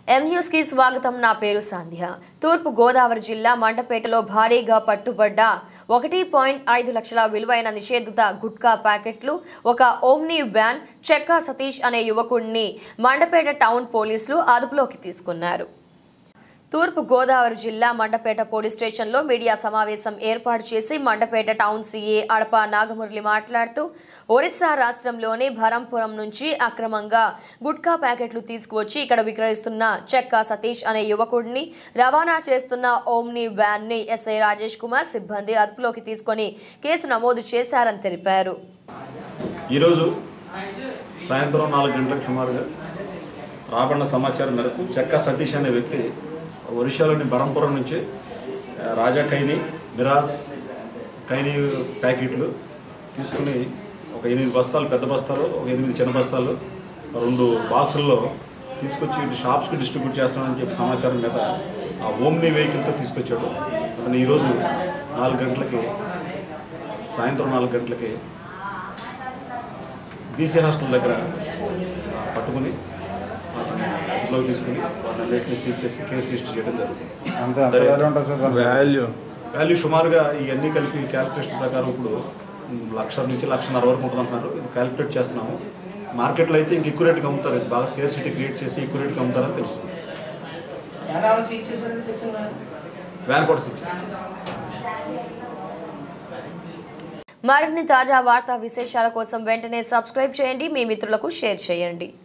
M News కి స్వాగతం నా పేరు సంధ్య తూర్పు గోదావరి జిల్లా మండపేటలో భారీగా పట్టుబడ్డ ఒకటి పాయింట్ ఐదు లక్షల విలువైన నిషేధిత గుట్కా ప్యాకెట్లు ఒక ఓమ్నీ వ్యాన్ చెక్కా సతీష్ అనే యువకుడిని మండపేట టౌన్ పోలీసులు అదుపులోకి తీసుకున్నారు తూర్పు గోదావరి జిల్లా మండపేట పోలీస్ స్టేషన్లో మీడియా సమావేశం ఏర్పాటు చేసి మండపేట టౌన్ సీఏ అడప నాగమురళి మాట్లాడుతూ ఒరిస్సా రాష్ట్రంలోని భరంపురం నుంచి అక్రమంగా గుట్కా ప్యాకెట్లు తీసుకువచ్చి ఇక్కడ విక్రయిస్తున్న చెక్కా సతీష్ అనే యువకుడిని రవాణా చేస్తున్న ఓమ్ని వ్యాన్ ని ఎస్ఐ రాజేష్ కుమార్ సిబ్బంది అదుపులోకి తీసుకొని కేసు నమోదు చేశారని తెలిపారు ఈరోజు సాయంత్రం నాలుగు గంటలకు సుమారుగా రాబడిన సమాచారం మేరకు చెక్క సతీష్ అనే వ్యక్తి ఒరిస్సాలోని బరంపురం నుంచి ఆ, రాజా కైని మిరాజ్ కైని ప్యాకెట్లు తీసుకుని ఒక ఎనిమిది బస్తాలు పెద్ద బస్తాలు ఒక ఎనిమిది చిన్న బస్తాలు రెండు బాక్సుల్లో తీసుకొచ్చి ఇటు షాప్స్కి డిస్ట్రిబ్యూట్ చేస్తానని చెప్పి సమాచారం మీద ఆ ఓమ్ని వెహికల్తో తీసుకొచ్చాడు అతను ఈరోజు నాలుగు గంటలకి సాయంత్రం నాలుగు గంటలకి బీసీ హాస్టల్ దగ్గర ఆ, పట్టుకుని అతన్ని అదుపులోకి తీసుకుని వాళ్ళన్నింటినీ సీజ్ చేసి కేసు రిజిస్టర్ చేయడం జరుగుతుంది అంతే అంత వాల్యూ ఉంటుంది సార్ దానికి. వాల్యూ వాల్యూ సుమారుగా ఇవన్నీ కలిపి క్యాలిక్యులేషన్ ప్రకారం ఇప్పుడు ఉమ్, లక్ష నుంచి లక్షన్నర వరకు ఉంటుంది అంటున్నారు ఇది క్యాలిక్యులేట్ చేస్తున్నాము మార్కెట్లో అయితే ఇంక ఎక్కువ రేటుకి అమ్ముతారు ఇది బాగా స్కేర్ సిటీ క్రియేట్ చేసి ఎక్కువ రేటుకి అమ్ముతారని తెలుస్తుంది వ్యాన్ కూడా సీజ్ చేస్తారు మరిన్ని తాజా వార్తా విశేషాల కోసం వెంటనే సబ్స్క్రైబ్ చేయండి మీ మిత్రులకు షేర్ చేయండి